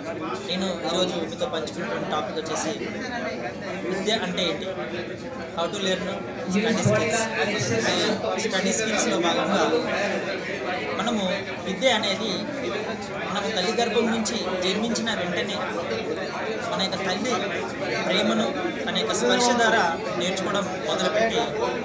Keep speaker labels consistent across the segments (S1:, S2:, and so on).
S1: నేను ఈరోజు మీతో పంచుకున్నటువంటి టాపిక్ వచ్చేసి విద్య అంటే ఏంటి how to learn study skills study స్కిల్స్లో భాగంగా మనము విద్య అనేది మనకు తల్లి గర్భం నుంచి జన్మించిన వెంటనే మన యొక్క తల్లి ప్రేమను తన యొక్క స్పర్శ ద్వారా నేర్చుకోవడం మొదలుపెట్టి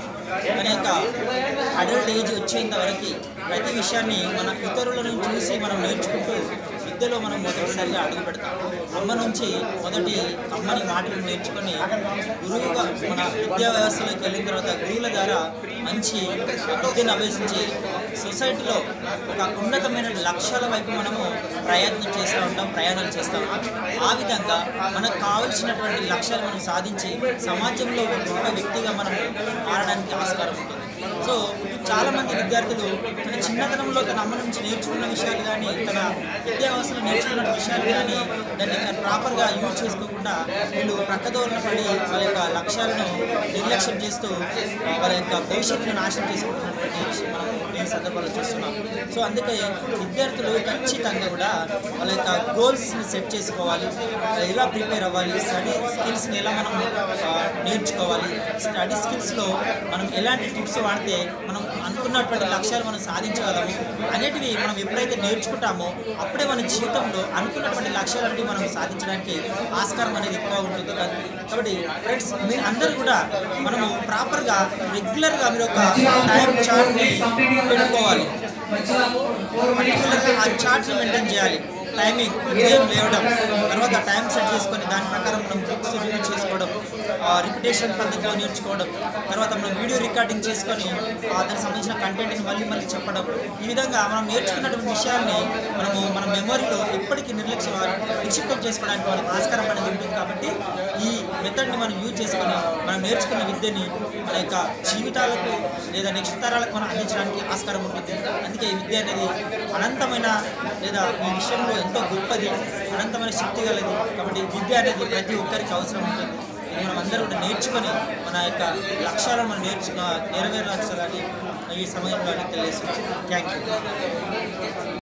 S1: మన యొక్క అడల్ట్ ఏజ్ వచ్చేంత వరకు ప్రతి విషయాన్ని మన ఇతరులను చూసి మనం నేర్చుకుంటూ విద్యలో మనం మొదటిసారిగా అడుగు పెడతాం అమ్మ నుంచి మొదటి అమ్మని మాటలు నేర్చుకొని గురువుగా మన విద్యా వ్యవస్థలోకి వెళ్ళిన తర్వాత గురువుల ద్వారా మంచి విద్యను అభ్యసించి సొసైటీలో ఒక ఉన్నతమైన లక్ష్యాల వైపు మనము ప్రయత్నం చేస్తూ ఉంటాం ప్రయాణాలు చేస్తూ ఉంటాం ఆ విధంగా మనకు కావలసినటువంటి లక్ష్యాలు మనం సాధించి సమాజంలో ఒక గొప్ప వ్యక్తిగా మనం మారడానికి ఆస్కారం ఉంటుంది సో చాలామంది విద్యార్థులు తన చిన్నతనంలో తన అమ్మ నుంచి నేర్చుకున్న విషయాలు కానీ తన విద్యా వ్యవస్థలో నేర్చుకున్న విషయాలు కానీ దాన్ని ప్రాపర్గా యూజ్ చేసుకోకుండా వీళ్ళు ప్రక్కదోరణ పడి వాళ్ళ యొక్క లక్ష్యాలను నిర్లక్ష్యం చేస్తూ ఆ, వాళ్ళ యొక్క భవిష్యత్తును నాశనం చేసుకుంటున్నటువంటి విషయం మనం ఈ సందర్భంలో చూస్తున్నాం సో అందుకే విద్యార్థులు ఖచ్చితంగా కూడా వాళ్ళ యొక్క గోల్స్ని సెట్ చేసుకోవాలి ఎలా ప్రిపేర్ అవ్వాలి స్టడీ స్కిల్స్ని ఎలా మనం ఆ, నేర్చుకోవాలి స్టడీ స్కిల్స్లో మనం ఎలాంటి టిప్స్ వాడితే మనం అనుకున్నటువంటి లక్ష్యాలు మనం సాధించగలము అనేటివి మనం ఎప్పుడైతే నేర్చుకుంటామో అప్పుడే మన జీవితంలో అనుకున్నటువంటి లక్ష్యాలన్నీ మనం సాధించడానికి ఆస్కారం అనేది ఎక్కువ ఉంటుంది కదా కాబట్టి ఫ్రెండ్స్ మీరు అందరూ కూడా మనము ప్రాపర్గా రెగ్యులర్గా మీరు ఒక టైం చార్ట్ని పెట్టుకోవాలి పర్టికులర్గా ఆ చార్ట్ని మెయింటైన్ చేయాలి టైమింగ్ ఉదయం లేవడం తర్వాత టైం సెట్ చేసుకొని దాని ప్రకారం మనం బుక్స్ రీడ్ చేసుకోవడం రిపిటేషన్ పద్ధతిలో నేర్చుకోవడం తర్వాత మనం వీడియో రికార్డింగ్ చేసుకొని ఆ దానికి సంబంధించిన కంటెంట్ని మళ్ళీ మళ్ళీ చెప్పడం ఈ విధంగా మనం నేర్చుకున్నటువంటి విషయాల్ని మనము మన మెమొరీలో ఎప్పటికీ నిర్లక్ష్యం నిక్షిప్తం చేసుకోవడానికి మనకు ఆస్కారం అనేది ఉంటుంది కాబట్టి ఈ మెథడ్ని మనం యూజ్ చేసుకొని మనం నేర్చుకున్న విద్యని మన యొక్క జీవితాలకు లేదా నెక్స్ట్ తరాలకు మనం అందించడానికి ఆస్కారం ఉంటుంది అందుకే ఈ విద్య అనేది అనంతమైన లేదా ఈ విషయంలో ఎంతో గొప్పది అనంతమైన శక్తి గలది కాబట్టి విద్య అనేది ప్రతి ఒక్కరికి అవసరం ఉంటుంది ఇది మనం అందరూ కూడా నేర్చుకొని మన యొక్క లక్ష్యాలను మనం నేర్చు నెరవేర్చాలని ఈ సమయంలో తెలియజేస్తున్నాం థ్యాంక్ యూ